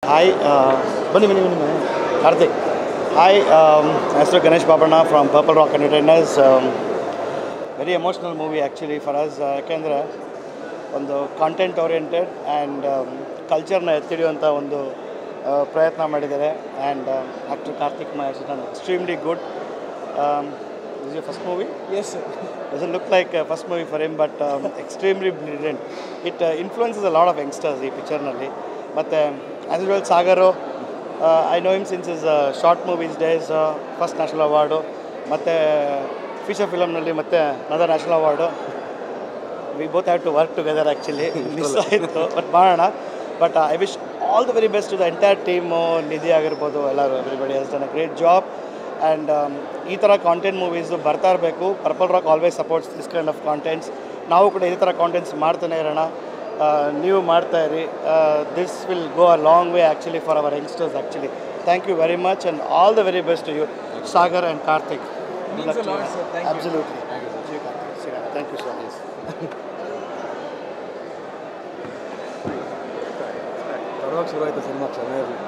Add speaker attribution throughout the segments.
Speaker 1: Hi ಬನ್ನಿ ಬನ್ನಿ ಬನ್ನಿ ಬನ್ನಿ ಕಾರ್ತಿಕ್ ಹಾಯ್ ಹೆಸರು Ganesh Babanna from purple rock entertainers very emotional movie actually for us ಯಾಕೆಂದರೆ ಒಂದು ಕಾಂಟೆಂಟ್ ಓರಿಯೆಂಟೆಡ್ ಆ್ಯಂಡ್ ಕಲ್ಚರ್ನ ಎತ್ತಿಡಿಯುವಂಥ ಒಂದು ಆ, ಪ್ರಯತ್ನ ಮಾಡಿದ್ದಾರೆ and actor Karthik Mahesh extremely good is you first movie
Speaker 2: Yes, sir.
Speaker 1: doesn't look like a first movie for him, but um, extremely brilliant. It uh, influences a lot of youngsters ಈ ಪಿಕ್ಚರ್ನಲ್ಲಿ ಮತ್ತು as well Sagar I know him since is short movies days first national award ಮತ್ತು feature ಫಿಲಮ್ನಲ್ಲಿ ಮತ್ತೆ another national award we both have to work together actually miss ಆಯಿತು but ಮಾಡೋಣ but I wish all the very best to the entire team ನಿಧಿ ಆಗಿರ್ಬೋದು ಎಲ್ಲರೂ everybody has done a great job and ಈ ಥರ content movies ಬರ್ತಾ ಇರಬೇಕು purple rock always supports this kind of contents ನಾವು ಕೂಡ ಇದೇ ಥರ ಕಾಂಟೆಂಟ್ಸ್ ಮಾಡ್ತಾನೆ ಇರೋಣ ಆ, ನೀವು ಮಾಡ್ತಾ ಇರಿ this will go a long way actually for our youngsters actually thank you very much and all the very best to you Sagar and Karthik
Speaker 2: Means a lot, sir. Thank you.
Speaker 1: Absolutely. Thank you so much.
Speaker 2: ತಡವಾಗಿ ಶುರು ಆಯ್ತು cinema ಕ್ಷಮೆ ಇರಲಿ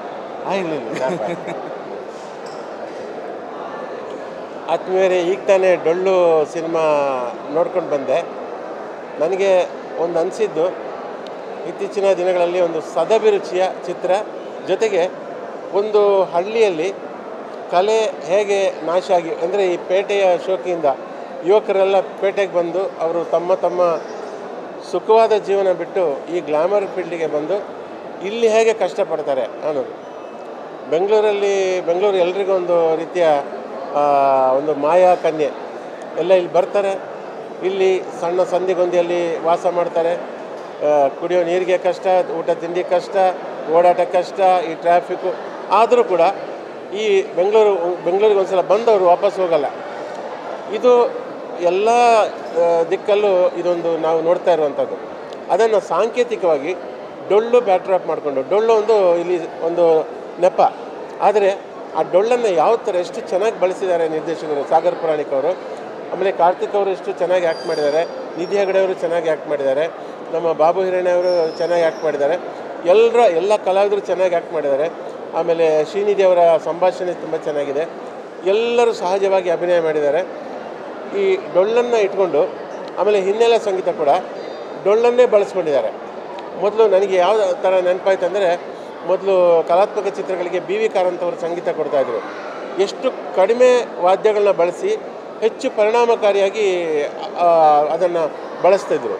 Speaker 3: ಆತ್ಮೀಯರೇ ಈಗ ತಾನೇ ಡೊಳ್ಳು cinema ನೋಡ್ಕೊಂಡು ಬಂದೆ ನನಗೆ ಒಂದು ಅನಿಸಿದ್ದು ಇತ್ತೀಚಿನ ದಿನಗಳಲ್ಲಿ ಒಂದು ಸದಭಿರುಚಿಯ ಚಿತ್ರ ಜೊತೆಗೆ ಒಂದು ಹಳ್ಳಿಯಲ್ಲಿ ಕಲೆ ಹೇಗೆ ನಾಶ ಆಗಿ ಅಂದರೆ ಈ ಪೇಟೆಯ ಶೋಕಿಯಿಂದ ಯುವಕರೆಲ್ಲ ಪೇಟೆಗೆ ಬಂದು ಅವರು ತಮ್ಮ ತಮ್ಮ ಸುಖವಾದ ಜೀವನ ಬಿಟ್ಟು ಈ ಗ್ಲಾಮರ್ ಫೀಲ್ಡಿಗೆ ಬಂದು ಇಲ್ಲಿ ಹೇಗೆ ಕಷ್ಟಪಡ್ತಾರೆ ಅನ್ನೋದು ಬೆಂಗಳೂರಲ್ಲಿ ಬೆಂಗಳೂರು ಎಲ್ರಿಗೂ ಒಂದು ರೀತಿಯ ಆ, ಒಂದು ಮಾಯಾ ಕನ್ಯೆ ಎಲ್ಲ ಇಲ್ಲಿ ಬರ್ತಾರೆ ಇಲ್ಲಿ ಸಣ್ಣ ಸಂಧಿಗೊಂದಿಯಲ್ಲಿ ವಾಸ ಮಾಡ್ತಾರೆ ಆ, ಕುಡಿಯೋ ನೀರಿಗೆ ಕಷ್ಟ ಊಟ ತಿಂಡಿ ಕಷ್ಟ ಓಡಾಟ ಕಷ್ಟ ಈ ಟ್ರಾಫಿಕ್ಕು ಆದರೂ ಕೂಡ ಈ ಬೆಂಗಳೂರು ಬೆಂಗಳೂರಿಗೆ ಒಂದ್ಸಲ ಬಂದವರು ವಾಪಸ್ ಹೋಗಲ್ಲ ಇದು ಎಲ್ಲ ಆ, ದಿಕ್ಕಲ್ಲೂ ಇದೊಂದು ನಾವು ನೋಡ್ತಾ ಇರುವಂಥದ್ದು ಅದನ್ನು ಸಾಂಕೇತಿಕವಾಗಿ ಡೊಳ್ಳು ಬ್ಯಾಟ್ರಾಪ್ ಮಾಡಿಕೊಂಡು ಡೊಳ್ಳು ಒಂದು ಇಲ್ಲಿ ಒಂದು ನೆಪ ಆದರೆ ಆ ಡೊಳ್ಳನ್ನು ಯಾವ ಥರ ಎಷ್ಟು ಚೆನ್ನಾಗಿ ಬಳಸಿದ್ದಾರೆ ನಿರ್ದೇಶಕರು ಸಾಗರ್ ಪುರಾಣಿಕ್ ಅವರು ಆಮೇಲೆ ಕಾರ್ತಿಕ್ ಅವರು ಎಷ್ಟು ಚೆನ್ನಾಗಿ ಆ್ಯಕ್ಟ್ ಮಾಡಿದ್ದಾರೆ ನಿಧಿ ಹೆಗಡೆ ಅವರು ಚೆನ್ನಾಗಿ ಆ್ಯಕ್ಟ್ ಮಾಡಿದ್ದಾರೆ ನಮ್ಮ ಬಾಬು ಹಿರಣ್ಯ ಅವರು ಚೆನ್ನಾಗಿ ಆ್ಯಕ್ಟ್ ಮಾಡಿದ್ದಾರೆ ಎಲ್ಲರ ಎಲ್ಲ ಕಲಾವಿದರು ಚೆನ್ನಾಗಿ ಆ್ಯಕ್ಟ್ ಮಾಡಿದ್ದಾರೆ ಆಮೇಲೆ ಶ್ರೀನಿಧಿ ಅವರ ಸಂಭಾಷಣೆ ತುಂಬ ಚೆನ್ನಾಗಿದೆ ಎಲ್ಲರೂ ಸಹಜವಾಗಿ ಅಭಿನಯ ಮಾಡಿದ್ದಾರೆ ಈ ಡೊಳ್ಳನ್ನು ಇಟ್ಕೊಂಡು ಆಮೇಲೆ ಹಿನ್ನೆಲೆ ಸಂಗೀತ ಕೂಡ ಡೊಳ್ಳನ್ನೇ ಬಳಸ್ಕೊಂಡಿದ್ದಾರೆ ಮೊದಲು ನನಗೆ ಯಾವ ಥರ ನೆನಪಾಯ್ತು ಅಂದರೆ ಮೊದಲು ಕಲಾತ್ಮಕ ಚಿತ್ರಗಳಿಗೆ ಬಿ ವಿ ಕಾರಂತ್ ಅವರು ಸಂಗೀತ ಕೊಡ್ತಾಯಿದ್ರು ಎಷ್ಟು ಕಡಿಮೆ ವಾದ್ಯಗಳನ್ನ ಬಳಸಿ ಹೆಚ್ಚು ಪರಿಣಾಮಕಾರಿಯಾಗಿ ಅದನ್ನು ಬಳಸ್ತಿದ್ರು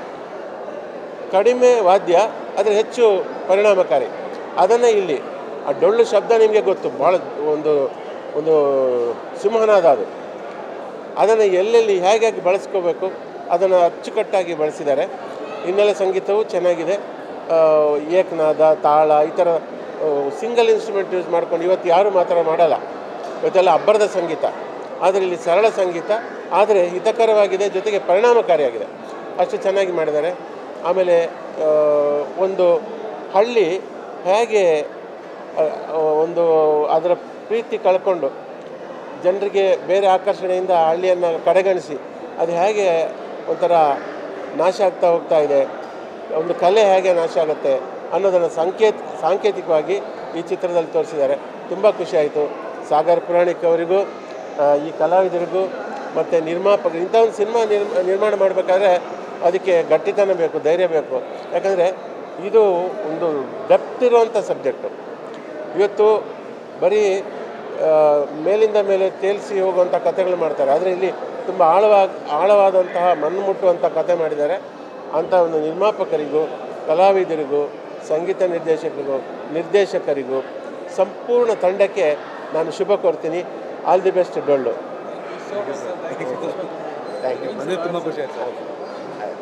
Speaker 3: ಕಡಿಮೆ ವಾದ್ಯ ಆದರೆ ಹೆಚ್ಚು ಪರಿಣಾಮಕಾರಿ ಅದನ್ನು ಇಲ್ಲಿ ಆ ಡೊಳ್ಳು ಶಬ್ದ ನಿಮಗೆ ಗೊತ್ತು ಭಾಳ ಒಂದು ಒಂದು ಸಿಂಹನಾದ ಅದು ಅದನ್ನು ಎಲ್ಲೆಲ್ಲಿ ಹೇಗೆ ಬಳಸ್ಕೋಬೇಕು ಅದನ್ನು ಅಚ್ಚುಕಟ್ಟಾಗಿ ಬಳಸಿದ್ದಾರೆ ಹಿನ್ನೆಲೆ ಸಂಗೀತವೂ ಚೆನ್ನಾಗಿದೆ ಆ, ಏಕನಾದ ತಾಳ ಈ ಥರ ಸಿಂಗಲ್ ಇನ್ಸ್ಟ್ರೂಮೆಂಟ್ ಯೂಸ್ ಮಾಡ್ಕೊಂಡು ಇವತ್ತು ಯಾರೂ ಮಾತ್ರ ಮಾಡಲ್ಲ ಇವತ್ತೆಲ್ಲ ಅಬ್ಬರದ ಸಂಗೀತ ಆದರೆ ಇಲ್ಲಿ ಸರಳ ಸಂಗೀತ ಆದರೆ ಹಿತಕರವಾಗಿದೆ ಜೊತೆಗೆ ಪರಿಣಾಮಕಾರಿಯಾಗಿದೆ ಅಷ್ಟು ಚೆನ್ನಾಗಿ ಮಾಡಿದ್ದಾರೆ ಆಮೇಲೆ ಆ, ಒಂದು ಹಳ್ಳಿ ಹೇಗೆ ಆ, ಒಂದು ಅದರ ಪ್ರೀತಿ ಕಳ್ಕೊಂಡು ಜನರಿಗೆ ಬೇರೆ ಆಕರ್ಷಣೆಯಿಂದ ಆ ಹಳ್ಳಿಯನ್ನು ಕಡೆಗಣಿಸಿ ಅದು ಹೇಗೆ ಒಂಥರ ನಾಶ ಆಗ್ತಾ ಹೋಗ್ತಾ ಇದೆ ಒಂದು ಕಲೆ ಹೇಗೆ ನಾಶ ಆಗುತ್ತೆ ಅನ್ನೋದನ್ನು ಸಂಕೇತ ಸಾಂಕೇತಿಕವಾಗಿ ಈ ಚಿತ್ರದಲ್ಲಿ ತೋರಿಸಿದ್ದಾರೆ ತುಂಬ ಖುಷಿಯಾಯಿತು ಸಾಗರ್ ಪುರಾಣಿಕ್ ಅವರಿಗೂ ಆ, ಈ ಕಲಾವಿದರಿಗೂ ಮತ್ತು ನಿರ್ಮಾಪಕರು ಇಂಥ ಒಂದು ಸಿನಿಮಾ ನಿರ್ಮ ನಿರ್ಮಾಣ ಮಾಡಬೇಕಾದ್ರೆ ಅದಕ್ಕೆ ಗಟ್ಟಿತನ ಬೇಕು ಧೈರ್ಯ ಬೇಕು ಯಾಕಂದರೆ ಇದು ಒಂದು ಡೆಪ್ತ್ ಇರುವಂಥ ಸಬ್ಜೆಕ್ಟು ಇವತ್ತು ಬರೀ ಆ, ಮೇಲಿಂದ ಮೇಲೆ ತೇಲಿಸಿ ಹೋಗುವಂಥ ಕಥೆಗಳು ಮಾಡ್ತಾರೆ ಆದರೆ ಇಲ್ಲಿ ತುಂಬ ಆಳವಾಗಿ ಆಳವಾದಂತಹ ಮಣ್ಣು ಮುಟ್ಟುವಂಥ ಕಥೆ ಮಾಡಿದ್ದಾರೆ ಅಂಥ ಒಂದು ನಿರ್ಮಾಪಕರಿಗೂ ಕಲಾವಿದರಿಗೂ ಸಂಗೀತ ನಿರ್ದೇಶಕರಿಗೂ ನಿರ್ದೇಶಕರಿಗೂ ಸಂಪೂರ್ಣ ತಂಡಕ್ಕೆ ನಾನು ಶುಭ ಕೋರ್ತೀನಿ all the best Dollu thank you
Speaker 2: ಬಂದಿದ್ದು ತುಂಬ ಖುಷಿ ಆಯ್ತು ಸರ್